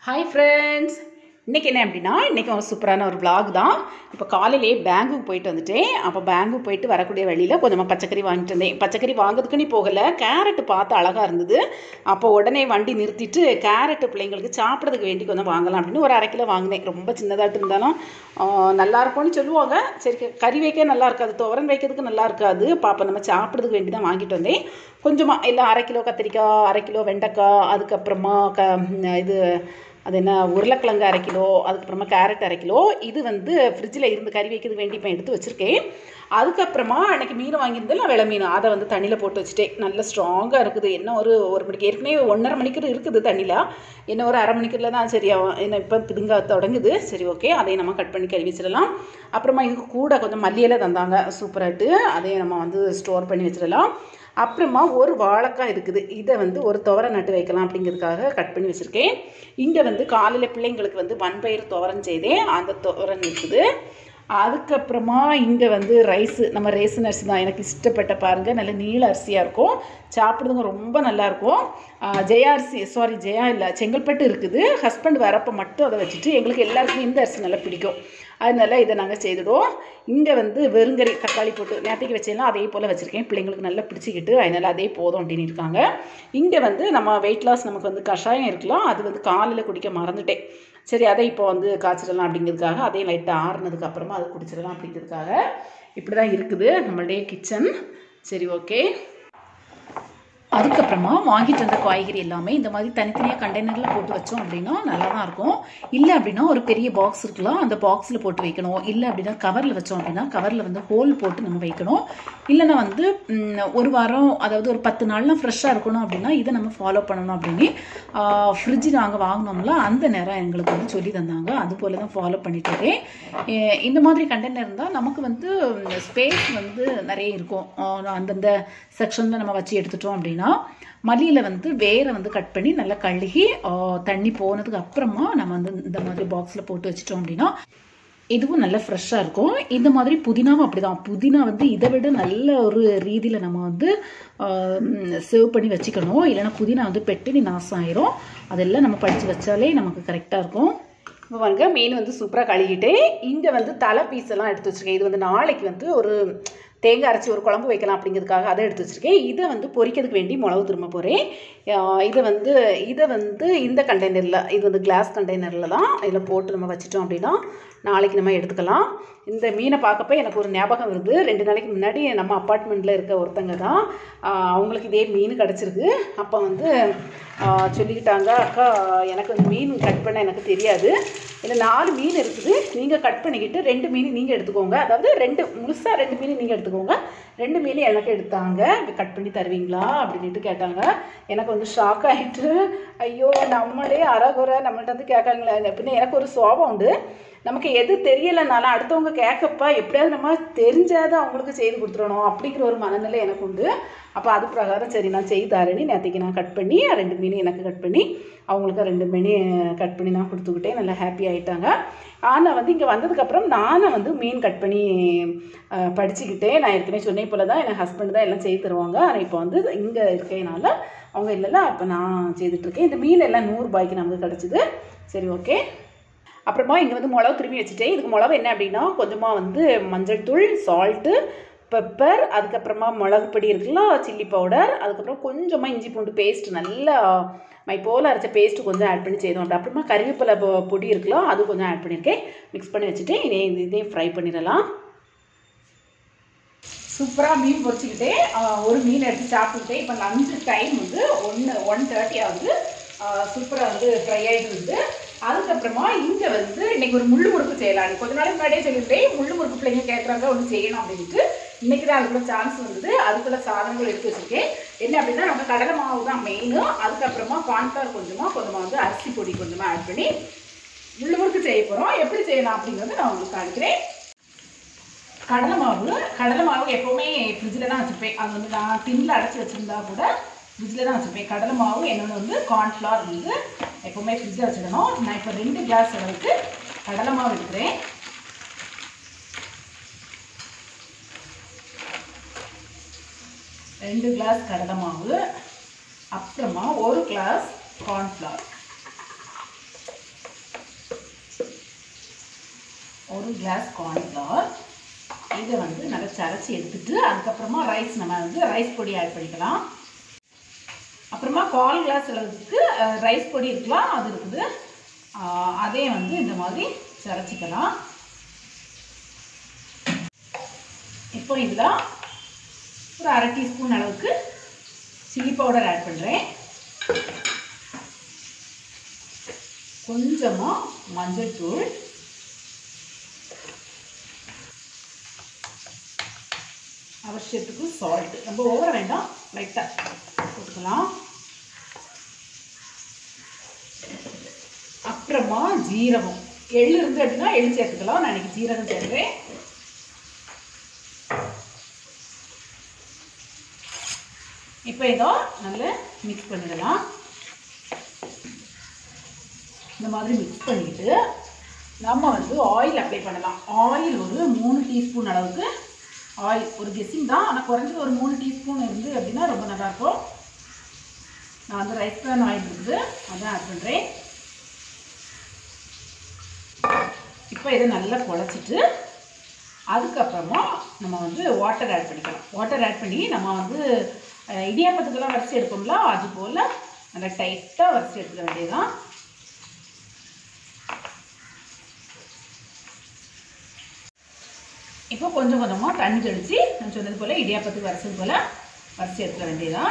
hi friends இன்றைக்கி என்ன அப்படின்னா இன்றைக்கி ஒரு சூப்பரான ஒரு vlog தான் இப்போ காலையிலே பேங்குக்கு போயிட்டு வந்துட்டேன் அப்போ பேங்குக்கு போயிட்டு வரக்கூடிய வழியில் கொஞ்சமாக பச்சைக்கறி வாங்கிட்டு வந்தேன் பச்சைக்கறி வாங்குறதுக்கு நீ போகலை கேரட்டு பார்த்து அழகாக இருந்தது அப்போ உடனே வண்டி நிறுத்திட்டு கேரட்டு பிள்ளைங்களுக்கு சாப்பிட்றதுக்கு வேண்டி கொஞ்சம் வாங்கலாம் அப்படின்னு ஒரு அரை கிலோ வாங்கினேன் ரொம்ப சின்னதாட்டு இருந்தாலும் ஆஹ், நல்லா இருக்கும்னு சொல்லுவாங்க சரி கறி வைக்க நல்லா இருக்காது துவரன் வைக்கிறதுக்கு நல்லா இருக்காது பாப்பா நம்ம சாப்பிட்றதுக்கு வேண்டி தான் வாங்கிட்டு வந்தேன் கொஞ்சமாக எல்லாம் அரை கிலோ கத்திரிக்காய் அரை கிலோ வெண்டைக்காய் அதுக்கப்புறமா க இது அது என்ன உருளைக்கிழங்கு அரை கிலோ அதுக்கப்புறமா கேரட் அரை கிலோ இது வந்து ஃப்ரிட்ஜில் இருந்து கறி வைக்கிறதுக்கு வேண்டி இப்போ எடுத்து வச்சுருக்கேன் அதுக்கப்புறமா அன்றைக்கி மீன் வாங்கியிருந்தேன் வெளை மீன் அதை வந்து தண்ணியில் போட்டு வச்சுட்டேன் நல்ல ஸ்ட்ராங்காக இருக்குது என்ன ஒரு ஒரு மணிக்கு ஏற்கனவே ஒன்றரை மணிக்கு இருக்குது தண்ணியில் என்ன ஒரு அரை மணிக்குள்ள தான் சரி அவன் என்ன இப்போ பிதுங்க தொடங்குது சரி ஓகே அதையும் நம்ம கட் பண்ணி கழுவி வச்சிடலாம் அப்புறமா இதுக்கு கூட கொஞ்சம் மல்லியில தந்தாங்க சூப்பராகிட்டு அதையும் நம்ம வந்து ஸ்டோர் பண்ணி வச்சிடலாம் அப்புறமா ஒரு வாழைக்காய் இருக்குது இதை வந்து ஒரு துவரை நட்டு வைக்கலாம் அப்படிங்கிறதுக்காக கட் பண்ணி வச்சுருக்கேன் இங்கே வந்து காலையில் பிள்ளைங்களுக்கு வந்து வன்பயிர் துவரன் செய்தேன் அந்த துவரன் இருக்குது அதுக்கப்புறமா இங்கே வந்து ரைஸு நம்ம ரேசன் அரிசி தான் எனக்கு இஷ்டப்பட்ட பாருங்கள் நல்ல நீள அரிசியாக இருக்கும் சாப்பிடுறதுங்க ரொம்ப நல்லாயிருக்கும் ஜெயா அரிசி சாரி ஜெயா இல்லை செங்கல்பட்டு இருக்குது ஹஸ்பண்ட் வரப்போ மட்டும் அதை வச்சுட்டு எங்களுக்கு எல்லாருக்குமே இந்த அரிசி நல்லா பிடிக்கும் அதனால இதை நாங்கள் செய்துடுவோம் இங்கே வந்து வெறுங்கறி தக்காளி போட்டு நேற்றுக்கு வச்சேன்னா அதே போல் வச்சுருக்கேன் பிள்ளைங்களுக்கு நல்லா பிடிச்சிக்கிட்டு அதனால் அதே போதும் அப்படின்னு இருக்காங்க இங்கே வந்து நம்ம வெயிட் லாஸ் நமக்கு வந்து கஷாயம் இருக்கலாம் அது வந்து காலையில் குடிக்க மறந்துட்டேன் சரி அதை இப்போ வந்து காய்ச்சிடலாம் அப்படிங்கிறதுக்காக அதையும் லைட்டாக ஆறுனதுக்கு அப்புறமா அதை குடிச்சிடலாம் அப்படிங்கிறதுக்காக இப்படி தான் இருக்குது நம்மளுடைய கிச்சன் சரி ஓகே அதுக்கப்புறமா வாங்கிட்டு வந்த காய்கறி எல்லாமே இந்த மாதிரி தனித்தனியாக கண்டெய்னரில் போட்டு வச்சோம் அப்படின்னா நல்லா தான் இருக்கும் இல்லை அப்படின்னா ஒரு பெரிய பாக்ஸ் இருக்கலாம் அந்த பாக்ஸில் போட்டு வைக்கணும் இல்லை அப்படின்னா கவரில் வச்சோம் அப்படின்னா கவரில் வந்து ஹோல் போட்டு நம்ம வைக்கணும் இல்லைன்னா வந்து ம், ஒரு வாரம் அதாவது ஒரு பத்து நாள்லாம் ஃப்ரெஷ்ஷாக இருக்கணும் அப்படின்னா இதை நம்ம ஃபாலோ பண்ணணும் அப்படின்னு ஃப்ரிட்ஜ் நாங்கள் வாங்கினோம்ல அந்த நேரம் எங்களுக்கு வந்து சொல்லி தந்தாங்க அது போல தான் ஃபாலோ பண்ணிட்டு இருக்கேன் எ- இந்த மாதிரி கண்டெய்னர் இருந்தால் நமக்கு வந்து ஸ்பேஸ் வந்து நிறைய இருக்கும் ஆஹ் அந்தந்த செக்ஷனில் நம்ம வச்சு எடுத்துட்டோம் அப்படின்னா மல்லியில் வந்து வேரை வந்து கட் பண்ணி நல்லா கழுகி ஆஹ் தண்ணி போனதுக்கு அப்புறமா நம்ம வந்து இந்த மாதிரி பாக்ஸில் போட்டு வச்சிட்டோம் அப்படின்னா இதுவும் நல்ல ஃப்ரெஷ்ஷாக இருக்கும் இந்த மாதிரி புதினாவும் அப்படிதான் புதினா வந்து இதை விட நல்ல ஒரு ரீதியில் நம்ம வந்து சேவ் பண்ணி வச்சுக்கணும் இல்லைன்னா புதினா வந்து பெட்டினி நாசம் ஆயிரும் அதெல்லாம் நம்ம படித்து வச்சாலே நமக்கு கரெக்டாக இருக்கும் இப்போ பாருங்க மீன் வந்து சூப்பராக கழுகிட்டு இங்கே வந்து தலை பீஸ் எல்லாம் எடுத்து வச்சுருக்கேன் இது வந்து நாளைக்கு வந்து ஒரு தேங்காய் அரைச்சி ஒரு குழம்பு வைக்கலாம் அப்படிங்கிறதுக்காக அதை எடுத்து வச்சுருக்கேன் இதை வந்து பொரிக்கிறதுக்கு வேண்டி மிளகு திரும்ப போகிறேன் இதை வந்து இதை வந்து இந்த கண்டெய்னரில் இது வந்து கிளாஸ் கண்டெய்னரில் தான் இதில் போட்டு நம்ம வச்சிட்டோம் அப்படின்னா நாளைக்கு நம்ம எடுத்துக்கலாம் இந்த மீனை பார்க்கப்ப எனக்கு ஒரு ஞாபகம் வருது ரெண்டு நாளைக்கு முன்னாடி நம்ம அப்பார்ட்மெண்ட்டில் இருக்க ஒருத்தங்க தான் ஆஹ் அவங்களுக்கு இதே மீன் கிடச்சிருக்கு அப்போ வந்து ஆஹ் சொல்லிக்கிட்டாங்க அக்கா எனக்கு வந்து மீன் கட் பண்ண எனக்கு தெரியாது இதில் நாலு மீன் இருக்குது நீங்கள் கட் பண்ணிக்கிட்டு ரெண்டு மீன் நீங்கள் எடுத்துக்கோங்க அதாவது ரெண்டு முழுசாக ரெண்டு மீன் நீங்கள் எடுத்துக்கோங்க ரெண்டு மீன் எனக்கு எடுத்தாங்க கட் பண்ணி தருவீங்களா அப்படின்ட்டு கேட்டாங்க எனக்கு வந்து ஷாக் ஆகிட்டு ஐயோ நம்மளே அறகுறை நம்மள்ட்ட வந்து கேட்காங்களே அப்படின்னு எனக்கு ஒரு சோபம் உண்டு நமக்கு எது தெரியலைனாலும் அடுத்தவங்க கேட்கப்பா எப்படியாவது நம்ம தெரிஞ்சாத அவங்களுக்கு செய்து கொடுத்துடணும் அப்படிங்கிற ஒரு மனநிலை எனக்கு உண்டு அப்போ அது பிரகாரம் சரி நான் செய்து தரேன்னு நேற்றுக்கு நான் கட் பண்ணி ரெண்டு மீன் எனக்கு கட் பண்ணி அவங்களுக்கு ரெண்டு மீன் கட் பண்ணி நான் கொடுத்துக்கிட்டேன் நல்லா ஹாப்பி ஆகிட்டாங்க ஆனால் வந்து இங்கே வந்ததுக்கப்புறம் நானும் வந்து மீன் கட் பண்ணி அஹ், படிச்சுக்கிட்டேன் நான் ஏற்கனவே சொன்னே போல தான் என் ஹஸ்பண்ட் தான் எல்லாம் செய்து தருவாங்க ஆனால் இப்போ வந்து இங்கே இருக்கேனால அவங்க இல்லைல்ல அப்போ நான் செய்துட்ருக்கேன் இந்த மீன் எல்லாம் நூறுரூபாய்க்கு நமக்கு கிடச்சிது சரி ஓகே அப்புறமா இங்கே வந்து மிளகு திரும்பி வச்சுட்டேன் இதுக்கு மிளகு என்ன அப்படின்னா கொஞ்சமாக வந்து மஞ்சள் தூள் சால்ட்டு பெப்பர் அதுக்கப்புறமா மிளகு பொடி இருக்குல்ல சில்லி பவுடர் அதுக்கப்புறம் கொஞ்சமாக இஞ்சி பூண்டு பேஸ்ட் நல்லா மை போல் அரைச்ச பேஸ்ட்டு கொஞ்சம் ஆட் பண்ணி செய்தோம் அப்புறமா கறிவேப்பிலை பொ- பொடி இருக்குல்ல அது கொஞ்சம் ஆட் பண்ணியிருக்கேன் மிக்ஸ் பண்ணி வச்சுட்டு இதே இதையும் ஃப்ரை பண்ணிடலாம் சூப்பராக மீன் பொரிச்சுக்கிட்டே ஆஹ், ஒரு மீன் எடுத்து சாப்பிட்டுக்கிட்டே இப்போ லஞ்சு டைம் வந்து ஒன்று ஒன் தேர்ட்டி ஆகுது சூப்பராக வந்து ஃப்ரை ஆகிட்டு இருக்குது அதுக்கப்புறமா இங்கே வந்து இன்னைக்கு ஒரு முள்ளு முறுக்கு செய்யலாம் கொஞ்ச நாளைக்கு முன்னாடியே சொல்லியிருந்தேன் முள்ளு முறுக்கு பிள்ளைங்க கேட்குறாங்க ஒன்று செய்யணும் அப்படின்ட்டு இன்னைக்கு தான் அதுக்குள்ள சான்ஸ் வந்தது அதுக்குள்ள சாதனங்கள் எடுத்து வச்சிருக்கேன் என்ன அப்படின்னா நம்ம கடலை மாவு தான் மெயின் அதுக்கப்புறமா கான்ஃப்ளவர் கொஞ்சமாக கொஞ்சமாக வந்து அரிசி பொடி கொஞ்சமாக ஆட் பண்ணி முள்ளு முறுக்கு செய்ய போகிறோம் எப்படி செய்யலாம் அப்படிங்கிறத நான் உங்களுக்கு காணிக்கிறேன் கடலை மாவு கடலை மாவு எப்போவுமே ஃப்ரிட்ஜில் தான் வச்சுருப்பேன் அது வந்து நான் டின்னில் அடைச்சி வச்சுருந்தா கூட ஃப்ரிட்ஜில் தான் வச்சுருப்பேன் கடலை மாவு என்னொன்று வந்து கார்ன்ஃப்ளவர் வந்து எப்போவுமே ஃப்ரிட்ஜில் வச்சுக்கணும் நான் இப்போ ரெண்டு கிளாஸ் அளவுக்கு கடலை மாவு எடுக்கிறேன் ரெண்டு கிளாஸ் கடலை மாவு அப்புறமா ஒரு கிளாஸ் கார்ன்ஃப்ளவர் ஒரு கிளாஸ் கார்ன்ஃப்ளவர் இதை வந்து நல்லா சரைச்சி எடுத்துட்டு அதுக்கப்புறமா ரைஸ் நம்ம வந்து ரைஸ் பொடி ஆட் பண்ணிக்கலாம் அப்புறமா கால் கிளாஸ் அளவுக்கு ரைஸ் பொடி இருக்கலாம் அது இருக்குது ஆஹ் அதே வந்து இந்த மாதிரி சரைச்சிக்கலாம் இப்போ இதில் ஒரு அரை டீஸ்பூன் அளவுக்கு சில்லி பவுடர் ஆட் பண்ணுறேன் கொஞ்சமாக மஞ்சள் தூள் அவசியத்துக்கு சால்ட் ரொம்ப ஓவர வேண்டாம் லைட்டாக போட்டுக்கலாம் அப்புறமா ஜீரகம் எள்ளு இருந்து அப்படின்னா எள்ளு சேர்த்துக்கலாம் நான் இன்னைக்கு ஜீரகம் சேர்க்குறேன் இப்போ இதோ நல்லா மிக்ஸ் பண்ணிடலாம் இந்த மாதிரி மிக்ஸ் பண்ணிட்டு நம்ம வந்து ஆயில் அப்ளை பண்ணலாம் ஆயில் ஒரு மூணு டீஸ்பூன் அளவுக்கு ஆயில் ஒரு கெஸ்ஸிங் தான் ஆனால் குறைஞ்சது ஒரு மூணு டீஸ்பூன் இருந்து அப்படின்னா ரொம்ப நல்லாயிருக்கும் நான் வந்து ரைஸ் பேன் ஆயில் இருக்குது அதான் ஆட் பண்ணுறேன் இப்போ இதை நல்லா குழச்சிட்டு அதுக்கப்புறமா நம்ம வந்து வாட்டர் ஆட் பண்ணிக்கலாம் வாட்டர் ஆட் பண்ணி நம்ம வந்து அஹ், இடியாப்பத்துக்கெல்லாம் வரிசை எடுப்போம்ல அது போல் நல்லா டைட்டாக வரிசை எடுத்துக்க வேண்டியதுதான் இப்போ கொஞ்சம் கொஞ்சமாக தண்ணி தெளித்து நான் சொன்னது போல் இடியாப்பத்துக்கு வரிசது போல் வரிசை எடுத்துக்க வேண்டியதுதான்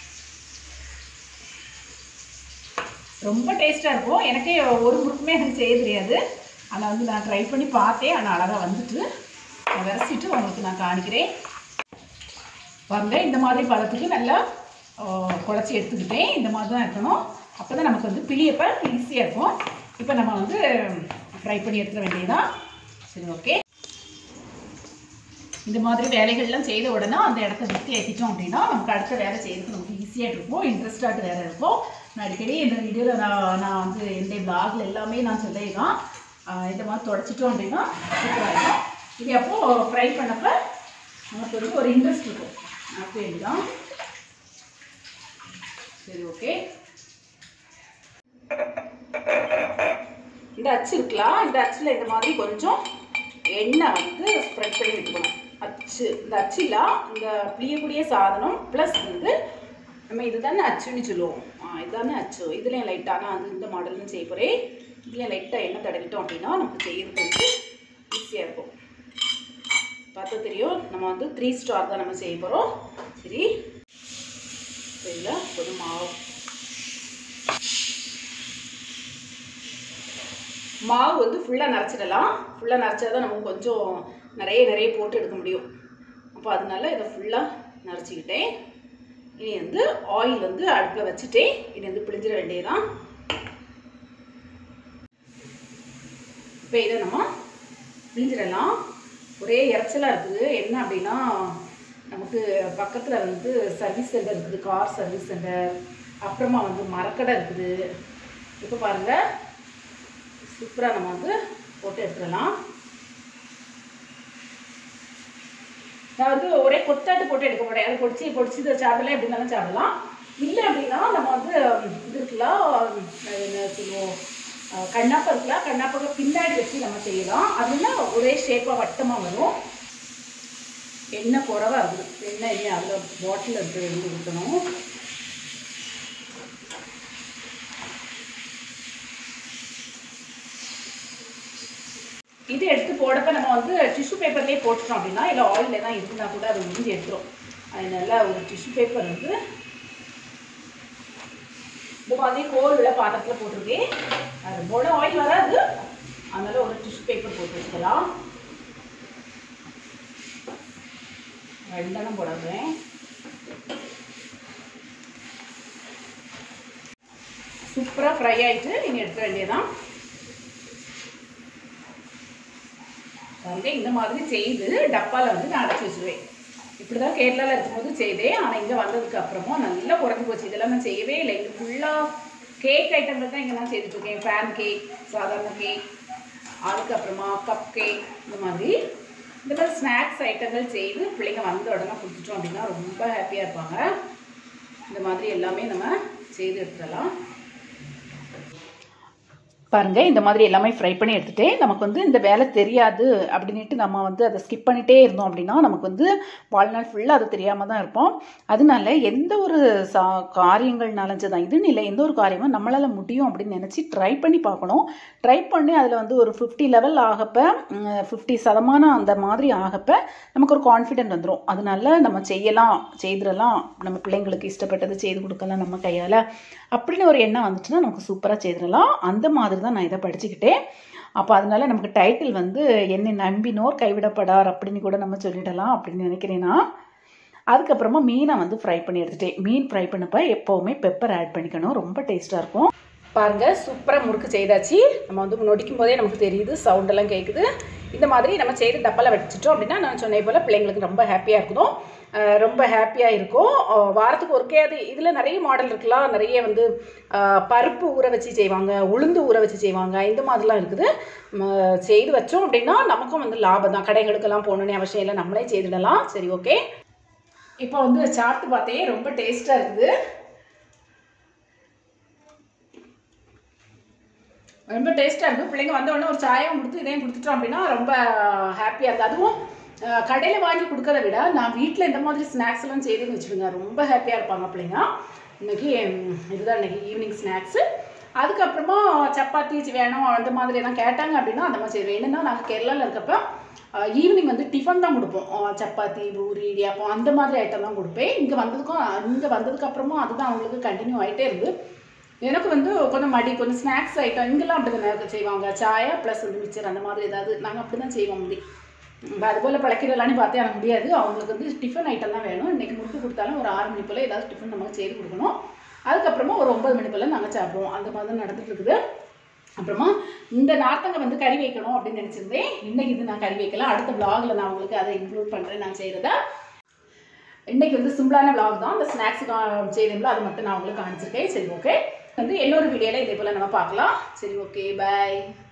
ரொம்ப டேஸ்ட்டாக இருக்கும் எனக்கே ஒரு முறுக்குமே எனக்கு செய்ய தெரியாது ஆனால் வந்து நான் ட்ரை பண்ணி பார்த்தேன் ஆனால் அழகாக வந்துட்டு நான் விரசிட்டு உங்களுக்கு நான் காணிக்கிறேன் பாருங்க இந்த மாதிரி பழத்துக்கு நல்லா குழச்சி எடுத்துக்கிட்டேன் இந்த மாதிரி தான் இருக்கணும் அப்போ தான் நமக்கு வந்து பிழியப்ப ஈஸியாக இருக்கும் இப்போ நம்ம வந்து ஃப்ரை பண்ணி எடுத்துட வேண்டியதுதான் சரி ஓகே இந்த மாதிரி வேலைகள்லாம் செய்த உடனே அந்த இடத்த விட்டு ஏற்றிட்டோம் அப்படின்னா நமக்கு அடுத்த வேலை செய்யறதுக்கு நமக்கு ஈஸியாக இருக்கும் இன்ட்ரெஸ்டாக வேலை இருக்கும் நான் அடிக்கடி இந்த வீடியோவில் நான் நான் வந்து என்னுடைய பிளாக்ல எல்லாமே நான் சொல்லியிருக்கேன் ஆஹ் இந்த மாதிரி தொடச்சிட்டோம் அப்படின்னா சூப்பராக இருக்கும் இது அப்போ ஃப்ரை பண்ணப்ப நமக்கு வந்து ஒரு இன்ட்ரெஸ்ட் இருக்கும் அப்போ இதுதான் சரி ஓகே இந்த அச்சு இருக்கலாம் இந்த அச்சில் இந்த மாதிரி கொஞ்சம் எண்ணெய் வந்து ஸ்ப்ரெட் பண்ணி விட்டுக்கணும் அச்சு இந்த அச்சில் இந்த புளியக்கூடிய சாதனம் ப்ளஸ் வந்து நம்ம இதுதானே அச்சுன்னு சொல்லுவோம் ஆ இதுதானே அச்சு இதுலேயும் லைட்டாக நான் அது இந்த மாடல்னு செய்ய போகிறேன் இதுலேயும் லைட்டாக எண்ணெய் தடவிட்டோம் அப்படின்னா நமக்கு செய்யறது வந்து ஈஸியாக இருக்கும் பார்த்தா தெரியும் நம்ம வந்து த்ரீ ஸ்டார் தான் நம்ம செய்ய போகிறோம் சரி சரிங்களா கொஞ்சம் மாவு மாவு வந்து ஃபுல்லாக நரைச்சிடலாம் ஃபுல்லாக நரைச்சா தான் நமக்கு கொஞ்சம் நிறைய நிறைய போட்டு எடுக்க முடியும் அப்போ அதனால இதை ஃபுல்லாக நரைச்சிக்கிட்டேன் இனி வந்து ஆயில் வந்து அடுப்பில் வச்சுட்டேன் இனி வந்து பிழிஞ்சிட வேண்டியதுதான் இப்போ இதை நம்ம பிழிஞ்சிடலாம் ஒரே இறைச்சலாக இருக்குது என்ன அப்படின்னா நமக்கு பக்கத்தில் வந்து சர்வீஸ் சென்டர் இருக்குது கார் சர்வீஸ் சென்டர் அப்புறமா வந்து மரக்கடை இருக்குது இப்போ பாருங்கள் சூப்பராக நம்ம வந்து போட்டு எடுத்துடலாம் நான் வந்து ஒரே கொத்தாட்டு போட்டு எடுக்க மாட்டேன் அது பொடிச்சு பொடிச்சு இதை சாப்பிடலாம் எப்படி இருந்தாலும் சாப்பிடலாம் இல்லை அப்படின்னா நம்ம வந்து இது இருக்கலாம் அது என்ன சொல்லுவோம் அஹ் கண்ணாப்பா இருக்கலாம் கண்ணாப்பாக்கு பின்னாடி வச்சு நம்ம செய்யலாம் அதுனா ஒரே ஷேப்பாக வட்டமாக வரும் எண்ணெய் குறவாக இருக்குது எண்ணெய் இல்லை அதில் பாட்டில் எடுத்து எடுத்து ஊற்றணும் இது எடுத்து போடப்ப நம்ம வந்து டிஷ்யூ பேப்பர்லேயே போட்டுட்டோம் அப்படின்னா இல்லை ஆயிலில் தான் இருந்தால் கூட அது உறிஞ்சி எடுத்துரும் அதனால ஒரு டிஷ்யூ பேப்பர் வந்து இந்த மாதிரி கோல் உள்ள பாத்திரத்தில் போட்டிருக்கேன் அது போட ஆயில் வராது அதனால ஒரு டிஷ்யூ பேப்பர் போட்டு வச்சுக்கலாம் ரெண்டெல்லாம் போடுறேன் சூப்பராக ஃப்ரை ஆயிட்டு நீங்கள் எடுக்க வேண்டியதான் வந்து இந்த மாதிரி செய்து டப்பாவில் வந்து நான் அடைச்சி வச்சுருவேன் இப்படி தான் கேரளாவில் இருக்கும்போது செய்தேன் ஆனால் இங்கே வந்ததுக்கு அப்புறமா நல்லா குறைஞ்சி போச்சு இதெல்லாம் நான் செய்யவே இல்லை இங்கே ஃபுல்லாக கேக் ஐட்டங்கள் தான் இங்கே நான் செய்துட்ருக்கேன் ஃபேன் கேக் சாதாரண கேக் அதுக்கப்புறமா கப் கேக் இந்த மாதிரி இந்த மாதிரி ஸ்நாக்ஸ் ஐட்டங்கள் செய்து பிள்ளைங்க வந்த உடனே கொடுத்துட்டோம் அப்படின்னா ரொம்ப ஹாப்பியாக இருப்பாங்க இந்த மாதிரி எல்லாமே நம்ம செய்து எடுத்துடலாம் பாருங்க இந்த மாதிரி எல்லாமே ஃப்ரை பண்ணி எடுத்துட்டு நமக்கு வந்து இந்த வேலை தெரியாது அப்படின்ட்டு நம்ம வந்து அதை ஸ்கிப் பண்ணிட்டே இருந்தோம் அப்படின்னா நமக்கு வந்து வாழ்நாள் ஃபுல்லாக அது தெரியாம தான் இருப்போம் அதனால எந்த ஒரு சா காரியங்கள் நலஞ்சதான் இதுன்னு இல்லை எந்த ஒரு காரியமும் நம்மளால முடியும் அப்படின்னு நினச்சி ட்ரை பண்ணி பார்க்கணும் ட்ரை பண்ணி அதில் வந்து ஒரு ஃபிஃப்டி லெவல் ஆகப்ப ஃபிஃப்டி சதமானம் அந்த மாதிரி ஆகப்ப நமக்கு ஒரு கான்ஃபிடென்ட் வந்துடும் அதனால நம்ம செய்யலாம் செய்திடலாம் நம்ம பிள்ளைங்களுக்கு இஷ்டப்பட்டது செய்து கொடுக்கலாம் நம்ம கையால் அப்படின்னு ஒரு எண்ணம் வந்துச்சுன்னா நமக்கு சூப்பராக செய்திடலாம் அந்த மாதிரி தான் நான் இதை படிச்சுக்கிட்டேன் அப்போ அதனால நமக்கு டைட்டில் வந்து என்னை நம்பினோர் கைவிடப்படார் அப்படின்னு கூட நம்ம சொல்லிடலாம் அப்படின்னு நினைக்கிறேன்னா அதுக்கப்புறமா மீனை வந்து ஃப்ரை பண்ணி எடுத்துட்டேன் மீன் ஃப்ரை பண்ணப்ப எப்போவுமே பெப்பர் ஆட் பண்ணிக்கணும் ரொம்ப டேஸ்ட்டாக இருக்கும் பாருங்க சூப்பராக முறுக்கு செய்தாச்சு நம்ம வந்து நொடிக்கும் போதே நமக்கு தெரியுது சவுண்ட் எல்லாம் கேட்குது இந்த மாதிரி நம்ம செய்து டப்பால வச்சுட்டோம் அப்படின்னா நான் சொன்னே போல் பிள்ளைங்களுக்கு ரொம்ப ஹாப்பியாக இருக்கணும் அஹ் ரொம்ப ஹாப்பியாக இருக்கும் அஹ் வாரத்துக்கு ஒருக்கையாவது இதில் நிறைய மாடல் இருக்கலாம் நிறைய வந்து அஹ் பருப்பு ஊற வச்சு செய்வாங்க உளுந்து ஊற வச்சு செய்வாங்க இந்த மாதிரிலாம் இருக்குது ம, செய்து வச்சோம் அப்படின்னா நமக்கும் வந்து லாபம் தான் கடைகளுக்கெல்லாம் போகணுன்னு அவசியம் இல்லை நம்மளே செய்துடலாம் சரி ஓகே இப்போ வந்து சாப்பிட்டு பார்த்தே ரொம்ப டேஸ்ட்டாக இருக்குது ரொம்ப டேஸ்ட்டாக இருக்கும் பிள்ளைங்க வந்த உடனே ஒரு சாயம் கொடுத்து இதையும் கொடுத்துட்டோம் அப்படின்னா ரொம்ப ஹாப்பியாக இருக்குது அதுவும் கடையில் வாங்கி கொடுக்கறத விட நான் வீட்டில் இந்த மாதிரி ஸ்நாக்ஸ் எல்லாம் செய்துன்னு வச்சுடுங்க ரொம்ப ஹாப்பியாக இருப்பாங்க பிள்ளைங்க இன்னைக்கு ம், இதுதான் இன்னைக்கு ஈவினிங் ஸ்நாக்ஸு அதுக்கப்புறமா சப்பாத்தி சி- வேணும் அந்த மாதிரி எல்லாம் கேட்டாங்க அப்படின்னா அந்த மாதிரி செய்வேன் என்னன்னா நாங்கள் கேரளாவில் இருக்கப்ப ஈவினிங் வந்து டிஃபன் தான் கொடுப்போம் அஹ் சப்பாத்தி பூரி இடியாப்பம் அந்த மாதிரி ஐட்டம் தான் கொடுப்பேன் இங்கே வந்ததுக்கும் இங்கே வந்ததுக்கு அப்புறமா அதுதான் அவங்களுக்கு கண்டினியூ ஆகிட்டே இருந்து எனக்கு வந்து கொஞ்சம் மடி கொஞ்சம் ஸ்நாக்ஸ் ஐட்டம் இங்கெல்லாம் அப்படி தான் செய்வாங்க சாயா ப்ளஸ் வந்து மிச்சர் அந்த மாதிரி ஏதாவது நாங்கள் அப்படி தான் செய்வோம் முடி உம் அதுபோல் பழக்கிறலான்னு பார்த்தே எனக்கு முடியாது அவங்களுக்கு வந்து டிஃபன் ஐட்டம் தான் வேணும் இன்றைக்கி முறுக்கு கொடுத்தாலும் ஒரு ஆறு மணி போல் ஏதாவது டிஃபன் நமக்கு செய்து கொடுக்கணும் அதுக்கப்புறமா ஒரு ஒன்பது மணி போல் நாங்கள் சாப்பிடுவோம் அந்த மாதிரி தான் நடந்துட்டு இருக்குது அப்புறமா இந்த நார்த்தங்க வந்து கறி வைக்கணும் அப்படின்னு நினச்சிருந்தேன் இன்னைக்கு இது நான் கறி வைக்கலாம் அடுத்த vlogல நான் உங்களுக்கு அதை இன்க்ளூட் பண்ணுறேன் நான் செய்கிறத இன்னைக்கு வந்து சிம்பிளான vlog தான் அந்த ஸ்நாக்ஸ் செய்தோம்ல அது மட்டும் நான் உங்களுக்கு காமிச்சிருக்கேன் சரி ஓகே வந்து இன்னொரு வீடியோவில் இதே போல் நம்ம பார்க்கலாம் சரி ஓகே பை